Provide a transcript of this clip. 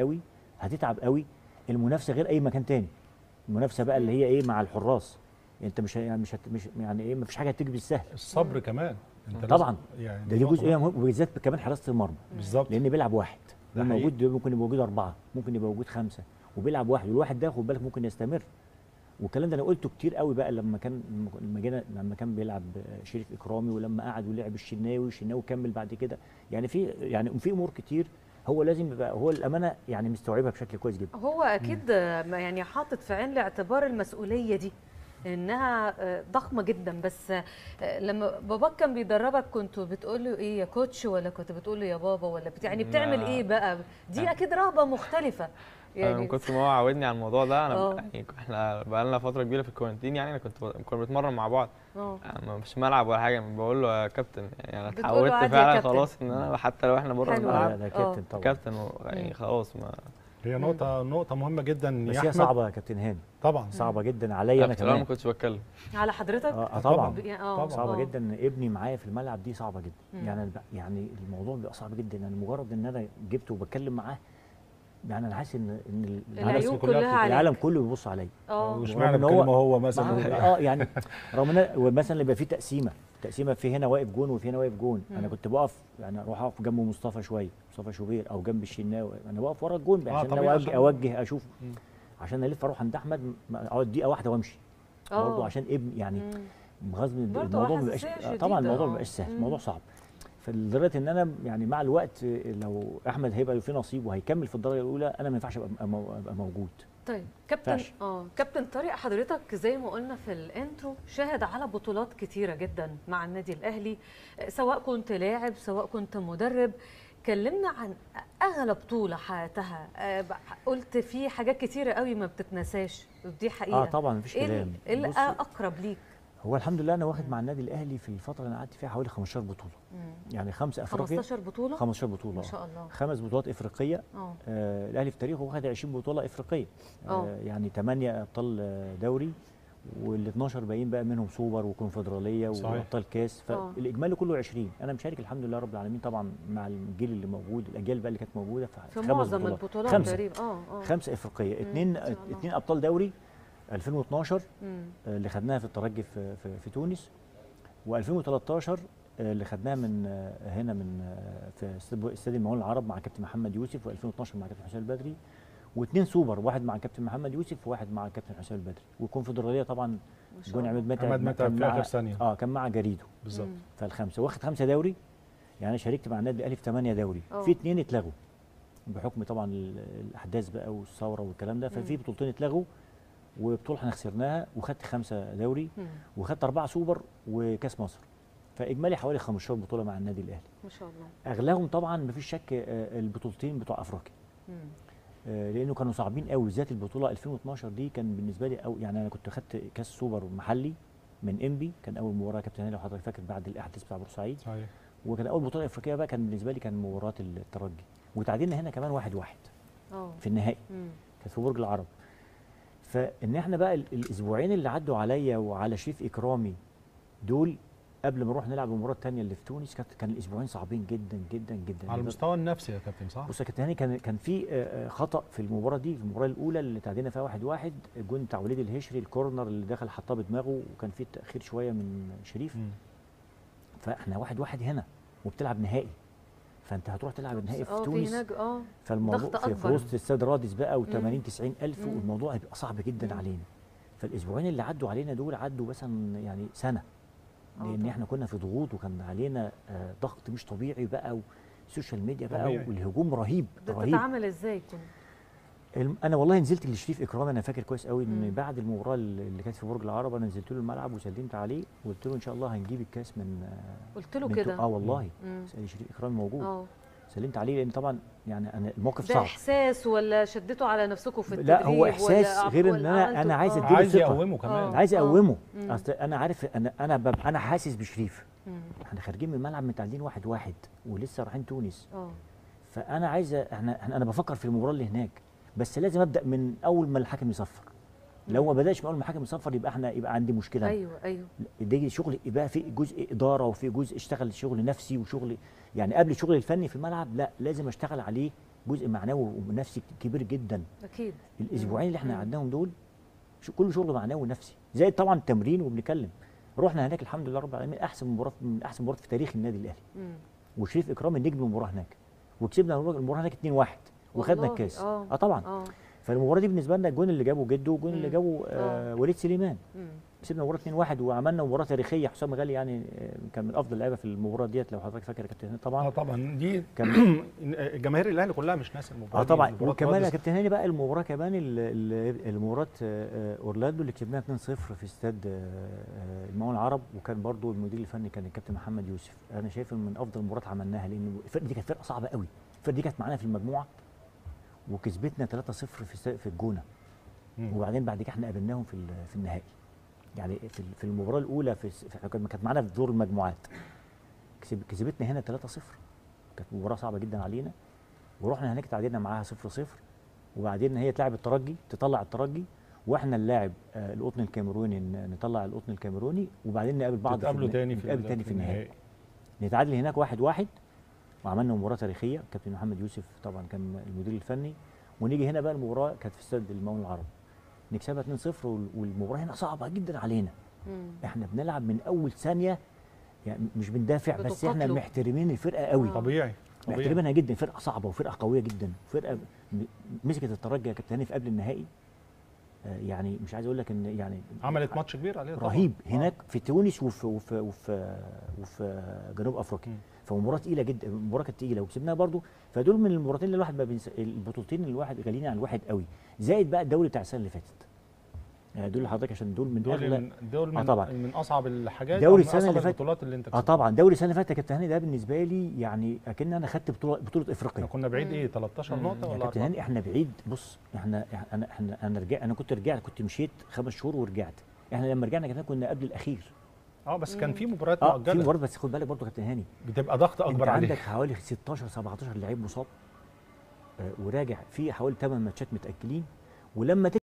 قوي هتتعب قوي المنافسه غير اي مكان تاني المنافسه بقى اللي هي ايه مع الحراس انت مش يعني مش هت مش يعني ايه مفيش حاجه هتيجي بالسهل الصبر كمان انت طبعا لازم- يعني ده دي نقطة جزئيه مهمه وبالذات كمان حراسه المرمى بالظبط لان بيلعب واحد ده ده حقيقي. موجود ممكن يبقى موجود اربعه ممكن يبقى موجود خمسه وبيلعب واحد والواحد ده خد بالك ممكن يستمر والكلام ده انا قلته كتير قوي بقى لما كان لما جينا لما كان بيلعب شريف اكرامي ولما قعد ولعب الشناوي والشناوي كمل بعد كده يعني في يعني في امور كتير هو لازم يبقى هو الامانه يعني مستوعبها بشكل كويس جدا هو اكيد آه، يعني حاطط في عين الاعتبار المسؤوليه دي انها آه، ضخمه جدا بس آه، لما باباك كان بيدربك كنت بتقول له ايه يا كوتش ولا كنت بتقول له يا بابا ولا بت... يعني بتعمل لا. ايه بقى دي اكيد رهبه مختلفه يعني من يعني كتر ما هو عودني على الموضوع ده انا آه. يعني احنا بقى لنا فتره كبيره في الكورنتين يعني انا كنت ب- كنا بنتمرن مع بعض اه يعني مش ملعب ولا حاجه بقول له يا كابتن يعني انا بتقول له اتعودت عادي يا فعلا كابتن. خلاص ان انا حتى لو احنا بره حلو لا الملعب ده آه. كابتن طبعا كابتن و- يعني مم. خلاص ما هي نقطة نقطة مهمة جدا بس يا هي أحمد. صعبه يا كابتن هاني طبعا صعبه جدا عليا انا في الأول ما كمان كنتش بتكلم على حضرتك اه آه، طبعاً. طبعا ب- آه، طبعاً. صعبه آه. جدا ان ابني معايا في الملعب دي صعبه جدا مم. يعني أنا ب- يعني الموضوع بيبقى صعب جدا يعني مجرد ان انا جبته وبتكلم معاه يعني انا حاسس ان ان العيون كلها كلها عليك العالم كله بيبص عليا اه واشمعنى رغم إن هو- بكلمة هو مثلا اه يعني رغم ان مثلا يبقى في تقسيمه تقسيمه في هنا واقف جون وفي هنا واقف جون مم. انا كنت بقف يعني اروح اقف جنب مصطفى شويه مصطفى شوبير او جنب الشناوي انا بقف ورا الجون آه، عشان طبيعي اوجه عشان- اوجه اشوف مم. عشان الف اروح عند احمد ما- اقعد دقيقه واحده وامشي آه. برضه عشان ابن يعني مم. غصب برضه الموضوع ما بيبقاش حساسية آه، شديدة، طبعا الموضوع آه. ما بيبقاش سهل مم. الموضوع صعب فلدرجه ان انا يعني مع الوقت لو احمد هيبقى له فيه نصيب وهيكمل في الدرجه الاولى انا ما ينفعش ابقى أبقى- ابقى موجود طيب كابتن ينفعش. اه كابتن طارق حضرتك زي ما قلنا في الانترو شاهد على بطولات كتيره جدا مع النادي الاهلي آه، سواء كنت لاعب سواء كنت مدرب كلمنا عن اغلى بطوله حققتها آه، ب- قلت في حاجات كتيره قوي ما بتتنساش ودي حقيقه اه طبعا مفيش ايه كلام ال- ايه بص، الاقرب ليك هو الحمد لله انا واخد مع النادي الاهلي في الفتره اللي انا قعدت فيها حوالي 15 بطوله مم. يعني خمسه افريقيا 15 بطوله 15 بطوله ما آه. شاء الله خمس بطولات افريقيه اه آه الاهلي في تاريخه واخد 20 بطوله افريقيه آه. آه يعني 8 ابطال آه، دوري وال 12 باقيين بقى منهم سوبر وكونفدراليه صحيح. وابطال كاس آه. فالاجمالي كله 20 انا مشارك الحمد لله رب العالمين طبعا مع الجيل اللي موجود الاجيال بقى اللي كانت موجوده في, في خمس معظم بطولات. البطولات خمسة. تقريبا اه اه خمسه افريقيه مم، اثنين ما شاء الله. اثنين ابطال دوري 2012 مم. آه، اللي خدناها في الترجي في, في, في تونس و2013 اللي خدناها من آه، هنا من آه، في استاد استاد المعون العرب مع كابتن محمد يوسف و2012 مع كابتن حسين البدري واثنين سوبر واحد مع كابتن محمد يوسف وواحد مع كابتن حسين البدري والكونفدراليه طبعا ما شاء جون الله. عماد متعب عماد ما متعب كان في مع- آخر ثانية. اه كان مع جريدو بالظبط مم. فالخمسه واخد خمسه دوري يعني انا شاركت مع النادي الاهلي في ثمانيه دوري آه. في اثنين اتلغوا بحكم طبعا ال- الاحداث بقى والثوره والكلام ده ففي مم. بطولتين اتلغوا وبطوله احنا خسرناها وخدت خمسه دوري مم. وخدت اربعه سوبر وكاس مصر فاجمالي حوالي 15 بطوله مع النادي الاهلي ما شاء الله اغلاهم طبعا مفيش شك آه، البطولتين بتوع افريقيا مم. آه، لانه كانوا صعبين قوي بالذات البطوله 2012 دي كان بالنسبه لي أو يعني انا كنت خدت كاس سوبر محلي من انبي كان اول مباراه كابتن هاني لو حضرتك فاكر بعد الاحداث بتاع بورسعيد صحيح وكان اول بطوله افريقيه بقى كان بالنسبه لي كان مباراه الترجي وتعادلنا هنا كمان واحد واحد اه في النهائي مم. كانت في برج العرب فان احنا بقى ال- الاسبوعين اللي عدوا عليا وعلى شريف اكرامي دول قبل ما نروح نلعب المباراه الثانيه اللي في تونس كانت كان الاسبوعين صعبين جدا جدا جدا على المستوى النفسي يا كابتن صح؟ بص يا كابتن هاني كان كان في آه، آه، خطا في المباراه دي في المباراه الاولى اللي تعادلنا فيها واحد واحد الجون بتاع وليد الهشري الكورنر اللي دخل حطها بدماغه وكان في تاخير شويه من شريف مم. فاحنا واحد واحد هنا وبتلعب نهائي فانت هتروح تلعب النهائي في اه في تونس هناك اه فالموضوع ضغط في, في أكبر. وسط استاد رادس بقى مم. و80 90 الف مم. والموضوع هيبقى صعب جدا مم. علينا فالاسبوعين اللي عدوا علينا دول عدوا مثلا يعني سنه آه لان طبعاً. احنا كنا في ضغوط وكان علينا آه، ضغط مش طبيعي بقى والسوشيال ميديا بقى طبيعي. والهجوم رهيب ده رهيب بتتعامل ازاي كنت الم- انا والله نزلت لشريف اكرام انا فاكر كويس قوي ان مم. بعد المباراه اللي اللي كانت في برج العرب انا نزلت له الملعب وسلمت عليه وقلت له ان شاء الله هنجيب الكاس من آه، قلت له من تو- كده اه والله مم. سألي شريف اكرام موجود اه سلمت عليه لان طبعا يعني انا الموقف ده صعب احساس ولا شدته على نفسكم في التدريب لا هو ولا احساس عف- غير ان ولا انا عملتوا- انا عايز آه. اديله عايز ثقة. يقومه كمان آه. عايز اقومه مم. اصل انا عارف انا انا ببقى انا حاسس بشريف مم. احنا خارجين من الملعب متعادلين واحد واحد ولسه رايحين تونس اه فانا عايز أ- احنا إحنا- انا بفكر في المباراه اللي هناك بس لازم ابدا من اول ما الحكم يصفر لو ما بداش من اول ما الحكم يصفر يبقى احنا يبقى عندي مشكله ايوه ايوه ده شغل يبقى في جزء اداره وفي جزء اشتغل شغل نفسي وشغل يعني قبل الشغل الفني في الملعب لا لازم اشتغل عليه جزء معنوي ونفسي كبير جدا اكيد الاسبوعين اللي احنا مم. قعدناهم دول شو- كل شغل معنوي ونفسي زائد طبعا التمرين وبنتكلم رحنا هناك الحمد لله رب العالمين احسن مباراه من احسن مباراه في تاريخ النادي الاهلي مم. وشريف اكرام النجم المباراه هناك وكسبنا المباراه هناك 2-1 وخدنا والله، الكاس آه. اه طبعا اه فالمباراه دي بالنسبه لنا الجون اللي جابه جده والجون اللي مم. جابه آه آه. وليد سليمان مم. كسبنا مباراه 2-1 وعملنا مباراه تاريخيه حسام غالي يعني آه، كان من افضل اللعيبه في المباراه ديت لو حضرتك فاكر يا كابتن هاني اه طبعا طبعا دي كان جماهير الاهلي كلها مش ناسي المباراه اه دي، طبعا مباراة وكمان يا رادس. كابتن هاني بقى المباراه كمان ال- ال- المباراه آه، آه، اورلاندو اللي كسبناها 2-0 في استاد آه، آه، المقاولون العرب وكان برضو المدير الفني كان الكابتن محمد يوسف انا شايف إن من افضل المباريات عملناها لان الفرقه دي كانت فرقه صعبه قوي الفرقه دي كانت معانا في المجموعه وكسبتنا 3-0 في است- في الجونه مم. وبعدين بعد كده احنا قابلناهم في ال- في النهائي يعني في ال- في المباراه الاولى في الس- في- كانت كانت معانا في دور المجموعات كسب كسبتنا هنا 3-0 كانت مباراه صعبه جدا علينا ورحنا هناك تعادلنا معاها 0-0 وبعدين هي تلعب الترجي تطلع الترجي واحنا نلاعب آه، القطن الكاميروني ن- نطلع القطن الكاميروني وبعدين نقابل بعض تتقابلوا النا- تاني في نتقابل ال- تاني في النهائي نتعادل هناك واحد واحد وعملنا مباراه تاريخيه كابتن محمد يوسف طبعا كان المدير الفني ونيجي هنا بقى المباراه كانت في استاد المقاولون العرب نكسبها 2-0 وال- والمباراه هنا صعبه جدا علينا مم. احنا بنلعب من اول ثانيه يعني مش بندافع بس احنا بتقاتلوا. محترمين الفرقه قوي آه. طبيعي طبيعي محترمينها جدا فرقه صعبه وفرقه قويه جدا فرقه م- مسكت الترجي يا كابتن هاني في قبل النهائي آه، يعني مش عايز اقول لك ان يعني عملت ماتش كبير عليه طبعا. رهيب آه. هناك في تونس وفي وفي وفي, وفي جنوب افريقيا مم. فمباراه تقيله جدا المباراه كانت تقيله وكسبناها برضو فدول من المباراتين اللي الواحد ما بينسى البطولتين اللي الواحد غاليين على الواحد قوي زائد بقى الدوري بتاع السنه اللي فاتت يعني دول حضرتك عشان دول من دول اغلى من دول من, آه طبعا. من اصعب الحاجات دوري أو من السنة أصعب اللي فاتت. البطولات اللي انت اه كسبتها. طبعا دوري السنه اللي فاتت يا كابتن هاني ده بالنسبه لي يعني اكن انا خدت بطوله بطوله افريقيا احنا كنا بعيد مم. ايه 13 مم. نقطه يا ولا كابتن أربعة؟ هاني احنا بعيد بص احنا انا احنا انا رجعت انا كنت رجعت كنت مشيت خمس شهور ورجعت احنا لما رجعنا كده كنا قبل الاخير اه بس كان مم. في مباريات اه في مؤجله مباراه بس خد بالك برضه يا كابتن هاني بتبقى ضغط انت اكبر عندك عليك حوالي 16 17 لعيب مصاب آه وراجع في حوالي 8 ماتشات متاجلين ولما